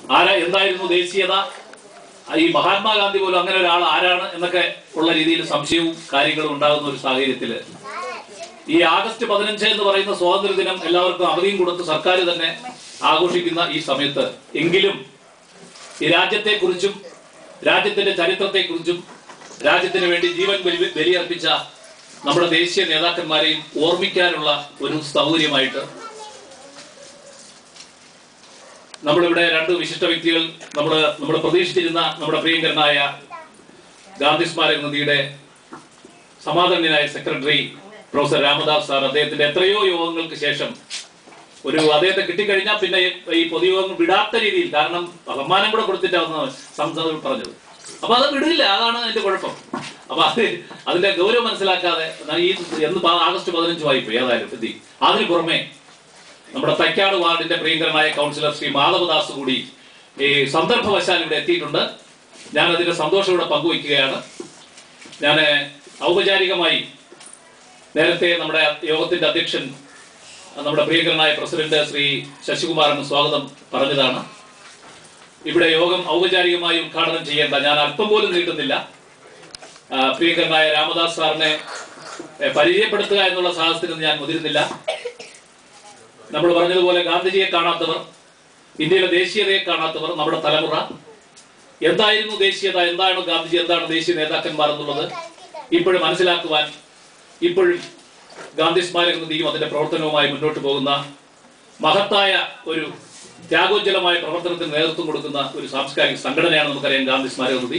ആരാ എന്തായിരുന്നു ദേശീയത ഈ മഹാത്മാഗാന്ധി പോലും അങ്ങനെ ഒരാൾ ആരാണ് എന്നൊക്കെ ഉള്ള രീതിയിൽ സംശയവും കാര്യങ്ങളും ഉണ്ടാകുന്ന ഒരു സാഹചര്യത്തില് ഈ ആഗസ്റ്റ് പതിനഞ്ച് എന്ന് പറയുന്ന സ്വാതന്ത്ര്യ ദിനം എല്ലാവർക്കും അവധിയും കൊടുത്ത് സർക്കാർ തന്നെ ആഘോഷിക്കുന്ന ഈ സമയത്ത് എങ്കിലും ഈ രാജ്യത്തെക്കുറിച്ചും രാജ്യത്തിന്റെ ചരിത്രത്തെക്കുറിച്ചും രാജ്യത്തിന് വേണ്ടി ജീവൻ ബലി ബലിയർപ്പിച്ച നമ്മുടെ ദേശീയ നേതാക്കന്മാരെയും ഓർമ്മിക്കാനുള്ള ഒരു സൗകര്യമായിട്ട് നമ്മളിവിടെ രണ്ട് വിശിഷ്ട വ്യക്തികൾ നമ്മൾ നമ്മൾ പ്രതീക്ഷിച്ചിരുന്ന നമ്മുടെ പ്രിയങ്കരനായ ഗാന്ധി സ്മാരക നിധിയുടെ സമാധാന്യനായ സെക്രട്ടറി പ്രൊഫസർ രാമദാസ് സാർ അദ്ദേഹത്തിന്റെ എത്രയോ യോഗങ്ങൾക്ക് ശേഷം ഒരു അദ്ദേഹത്തെ കിട്ടിക്കഴിഞ്ഞാൽ പിന്നെ ഈ പൊതുയോഗം വിടാത്ത രീതിയിൽ കാരണം സമ്മാനം കൂടെ കൊടുത്തിട്ടാണ് സംസദ് പറഞ്ഞത് അപ്പൊ അത് വിടില്ല അതാണ് അതിന്റെ കുഴപ്പം അപ്പൊ അത് അതിന്റെ ഗൗരവം മനസ്സിലാക്കാതെ ഞാൻ ഈ എന്ന് പ- ആഗസ്റ്റ് പതിനഞ്ച് വായ്പ ഏതായാലും എത്തി അതിന് പുറമെ നമ്മുടെ തൈക്കാട് വാർഡിന്റെ പ്രിയങ്കരനായ കൗൺസിലർ ശ്രീ മാധവദാസ് കൂടി ഈ സന്ദർഭവശാൽ ഇവിടെ എത്തിയിട്ടുണ്ട് ഞാൻ അതിന്റെ സന്തോഷം ഇവിടെ പങ്കുവയ്ക്കുകയാണ് ഞാൻ ഔപചാരികമായി നേരത്തെ നമ്മുടെ യോഗത്തിന്റെ അധ്യക്ഷൻ നമ്മുടെ പ്രിയങ്കരനായ പ്രസിഡന്റ് ശ്രീ ശശികുമാറിന് സ്വാഗതം പറഞ്ഞതാണ് ഇവിടെ യോഗം ഔപചാരികമായി ഉദ്ഘാടനം ചെയ്യേണ്ട ഞാൻ അല്പം പോലും നീട്ടുന്നില്ല ആ, പ്രിയങ്കരനായ രാമദാസ് സാറിനെ എ, പരിചയപ്പെടുത്തുക എന്നുള്ള സാഹസത്തിന് ഞാൻ മുതിരുന്നില്ല നമ്മൾ പറഞ്ഞതുപോലെ ഗാന്ധിജിയെ കാണാത്തവർ ഇന്ത്യയിലെ ദേശീയതയെ കാണാത്തവർ നമ്മുടെ തലമുറ എന്തായിരുന്നു ദേശീയത എന്താണ് ഗാന്ധിജി എന്താണ് ദേശീയ നേതാക്കന്മാർ എന്നുള്ളത് ഇപ്പോഴും മനസ്സിലാക്കുവാൻ ഇപ്പോഴും ഗാന്ധി സ്മാരക നിധിയും അതിന്റെ പ്രവർത്തനവുമായി മുന്നോട്ട് പോകുന്ന മഹത്തായ ഒരു ത്യാഗോജ്വലമായ പ്രവർത്തനത്തിന് നേതൃത്വം കൊടുക്കുന്ന ഒരു സാംസ്കാരിക സംഘടനയാണ് നമുക്കറിയാം ഗാന്ധി സ്മാരക നിധി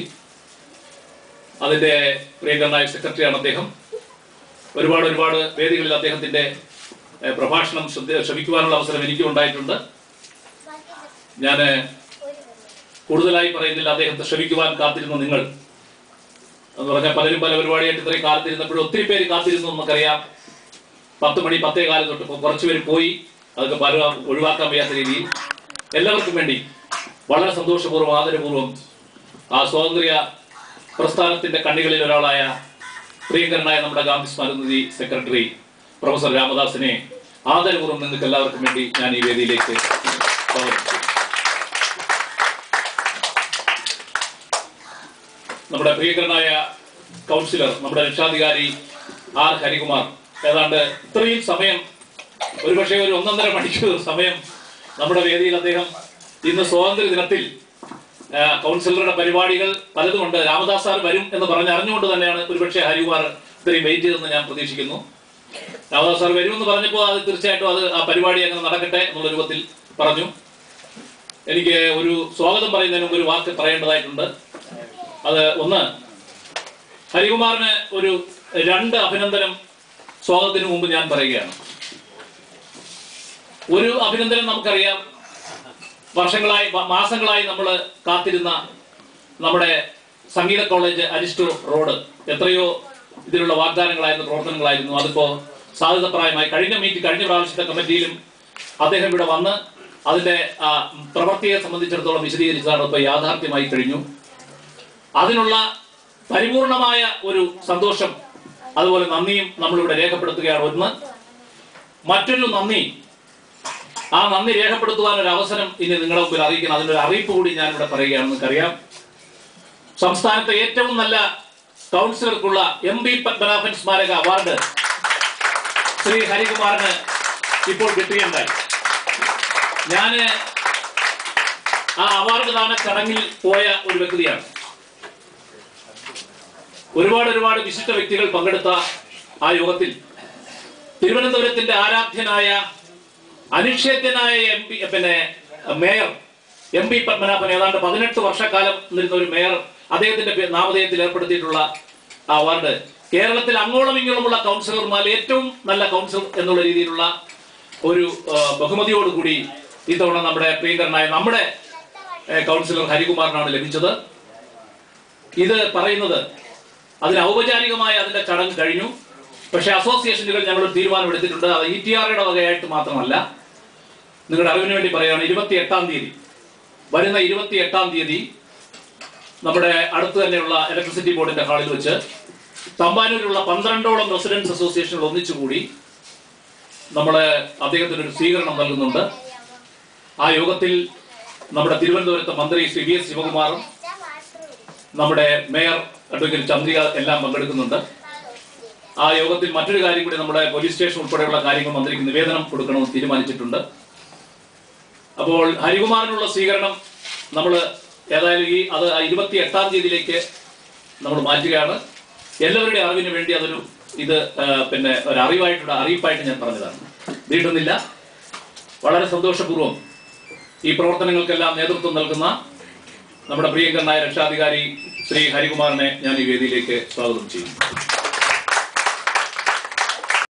അതിന്റെ പ്രിയങ്കരനായ സെക്രട്ടറിയാണ് അദ്ദേഹം ഒരുപാട് ഒരുപാട് വേദികളിൽ അദ്ദേഹത്തിന്റെ ഏഹ്, പ്രഭാഷണം ശ്രദ്ധ- ശ്രമിക്കുവാനുള്ള അവസരം എനിക്കും ഉണ്ടായിട്ടുണ്ട് ഞാൻ കൂടുതലായി പറയുന്നില്ല അദ്ദേഹത്തെ ശ്രമിക്കുവാൻ കാത്തിരുന്ന നിങ്ങൾ എന്ന് പറഞ്ഞാൽ പലരും പല പരിപാടിയായിട്ട് ഇത്രയും കാലത്തിരുന്നപ്പോഴും ഒത്തിരി പേര് കാത്തിരുന്നു നമുക്കറിയാം പത്ത് മണി പത്തേ കാലം തൊട്ട് ഇപ്പൊ കുറച്ച് പേര് പോയി അതൊക്കെ പല ഒഴിവാക്കാൻ വയ്യാത്ത രീതിയിൽ എല്ലാവർക്കും വേണ്ടി വളരെ സന്തോഷപൂർവ്വം ആദരപൂർവ്വം ആ സ്വാതന്ത്ര്യ പ്രസ്ഥാനത്തിന്റെ കണ്ണികളിൽ ഒരാളായ പ്രിയങ്കരനായ നമ്മുടെ ഗാന്ധി സ്മാരകനിധി സെക്രട്ടറി പ്രൊഫസർ രാമദാസിനെ ആദരപൂർവ്വം നിങ്ങൾക്ക് എല്ലാവർക്കും വേണ്ടി ഞാൻ ഈ വേദിയിലേക്ക് സ്വാഗതം ചെയ്യുന്നു. നമ്മുടെ പ്രിയങ്കരനായ കൗൺസിലർ നമ്മുടെ രക്ഷാധികാരി ആർ ഹരികുമാർ ഏതാണ്ട് ഇത്രയും സമയം ഒരുപക്ഷെ ഒരു ഒന്നൊന്നര മണിക്കൂർ സമയം നമ്മുടെ വേദിയിൽ അദ്ദേഹം ഇന്ന് സ്വാതന്ത്ര്യ ദിനത്തിൽ ആ, കൗൺസിലറുടെ പരിപാടികൾ പലതുമുണ്ട് രാമദാസ് സാർ വരും എന്ന് പറഞ്ഞ് അറിഞ്ഞുകൊണ്ട് തന്നെയാണ് ഒരുപക്ഷെ ഹരികുമാർ ഇത്രയും വെയിറ്റ് ചെയ്തെന്ന് ഞാൻ പ്രതീക്ഷിക്കുന്നു രാമദാസ് സാർ വരുമെന്ന് പറഞ്ഞപ്പോൾ അത് തീർച്ചയായിട്ടും അത് ആ പരിപാടി അങ്ങനെ നടക്കട്ടെ എന്നുള്ള രൂപത്തിൽ പറഞ്ഞു എനിക്ക് ഒരു സ്വാഗതം പറയുന്നതിന് മുമ്പ് ഒരു വാക്ക് പറയേണ്ടതായിട്ടുണ്ട് അത് ഒന്ന് ഹരികുമാറിന് ഒരു രണ്ട് അഭിനന്ദനം സ്വാഗതത്തിന് മുമ്പ് ഞാൻ പറയുകയാണ് ഒരു അഭിനന്ദനം നമുക്കറിയാം വർഷങ്ങളായി വ- മാസങ്ങളായി നമ്മൾ കാത്തിരുന്ന നമ്മുടെ സംഗീത കോളേജ് അരിസ്റ്റോ റോഡ് എത്രയോ ഇതിലുള്ള വാഗ്ദാനങ്ങളായിരുന്നു പ്രവർത്തനങ്ങളായിരുന്നു അതിപ്പോ സാധ്യതപ്രായമായി കഴിഞ്ഞ മീറ്റ് കഴിഞ്ഞ പ്രാവശ്യത്തെ കമ്മിറ്റിയിലും അദ്ദേഹം ഇവിടെ വന്ന് അതിന്റെ ആ, പ്രവൃത്തിയെ സംബന്ധിച്ചിടത്തോളം വിശദീകരിച്ചതാണ് ഇപ്പോൾ യാഥാർത്ഥ്യമായി കഴിഞ്ഞു അതിനുള്ള പരിപൂർണമായ ഒരു സന്തോഷം അതുപോലെ നന്ദിയും നമ്മളിവിടെ രേഖപ്പെടുത്തുകയാണ് ഒന്ന് മറ്റൊരു നന്ദി ആ നന്ദി രേഖപ്പെടുത്തുവാൻ ഒരു അവസരം ഇനി നിങ്ങളുടെ മുമ്പിൽ അറിയിക്കണം അതിനൊരു അറിയിപ്പ് കൂടി ഞാൻ ഇവിടെ പറയുകയാണ് നിങ്ങൾക്കറിയാം സംസ്ഥാനത്തെ ഏറ്റവും നല്ല കൗൺസിലർക്കുള്ള എം ബി പത്മനാഭൻ സ്മാരക അവാർഡ് ശ്രീ ഹരികുമാറിന് ഇപ്പോൾ കിട്ടുകയുണ്ടായി ഞാന് ആ അവാർഡ് ദാന ചടങ്ങിൽ പോയ ഒരു വ്യക്തിയാണ് ഒരുപാട് ഒരുപാട് വിശിഷ്ട വ്യക്തികൾ പങ്കെടുത്ത ആ യോഗത്തിൽ തിരുവനന്തപുരത്തിന്റെ ആരാധ്യനായ അനിക്ഷേത്യനായ എം പി പിന്നെ മേയർ എം പി പത്മനാഭൻ ഏതാണ്ട് പതിനെട്ട് വർഷക്കാലം നിരുന്ന ഒരു മേയർ അദ്ദേഹത്തിന്റെ പേ- നാമധേയത്തിൽ ഏർപ്പെടുത്തിയിട്ടുള്ള ആ അവാർഡ് കേരളത്തിൽ അങ്ങോളം ഇങ്ങോളമുള്ള കൗൺസിലർമാരിൽ ഏറ്റവും നല്ല കൗൺസിലർ എന്നുള്ള രീതിയിലുള്ള ഒരു ആ, ബഹുമതിയോടുകൂടി ഇത്തവണ നമ്മുടെ പ്രിയങ്കരനായ നമ്മുടെ ഏ, കൗൺസിലർ ഹരികുമാറിനാണ് ലഭിച്ചത് ഇത് പറയുന്നത് അതിന് ഔപചാരികമായ അതിന്റെ ചടങ്ങ് കഴിഞ്ഞു പക്ഷേ അസോസിയേഷനുകൾ ഞങ്ങൾ ഒരു തീരുമാനം എടുത്തിട്ടുണ്ട് അത് ഇ ടി ആറുടെ വകയായിട്ട് മാത്രമല്ല നിങ്ങളുടെ അറിവിന് വേണ്ടി പറയുകയാണ് ഇരുപത്തി എട്ടാം തീയതി വരുന്ന ഇരുപത്തി എട്ടാം തീയതി നമ്മുടെ അടുത്ത് തന്നെയുള്ള ഇലക്ട്രിസിറ്റി ബോർഡിന്റെ ഹാളിൽ വെച്ച് തമ്പാനൂരിലുള്ള പന്ത്രണ്ടോളം റെസിഡൻസ് അസോസിയേഷനുകൾ ഒന്നിച്ചുകൂടി നമ്മൾ അദ്ദേഹത്തിന് ഒരു സ്വീകരണം നൽകുന്നുണ്ട് ആ യോഗത്തിൽ നമ്മുടെ തിരുവനന്തപുരത്തെ മന്ത്രി ശ്രീ വി എസ് ശിവകുമാറും നമ്മുടെ മേയർ അഡ്വക്കേറ്റ് ചന്ദ്രിക എല്ലാം പങ്കെടുക്കുന്നുണ്ട് ആ യോഗത്തിൽ മറ്റൊരു കാര്യം കൂടി നമ്മുടെ പോലീസ് സ്റ്റേഷൻ ഉൾപ്പെടെയുള്ള കാര്യങ്ങൾ മന്ത്രിക്ക് നിവേദനം കൊടുക്കണമെന്ന് തീരുമാനിച്ചിട്ടുണ്ട് അപ്പോൾ ഹരികുമാറിനുള്ള സ്വീകരണം നമ്മൾ ഏതായാലും ഈ അത് ഇരുപത്തി എട്ടാം തീയതിയിലേക്ക് നമ്മൾ മാറ്റുകയാണ് എല്ലാവരുടെയും അറിവിന് വേണ്ടി അതൊരു ഇത് ആ, പിന്നെ ഒരു അറിവായിട്ടുള്ള അറിയിപ്പായിട്ട് ഞാൻ പറഞ്ഞതാണ് നീട്ടുന്നില്ല വളരെ സന്തോഷപൂർവ്വം ഈ പ്രവർത്തനങ്ങൾക്കെല്ലാം നേതൃത്വം നൽകുന്ന നമ്മുടെ പ്രിയങ്കരനായ രക്ഷാധികാരി ശ്രീ ഹരികുമാറിനെ ഞാൻ ഈ വേദിയിലേക്ക് സ്വാഗതം ചെയ്യുന്നു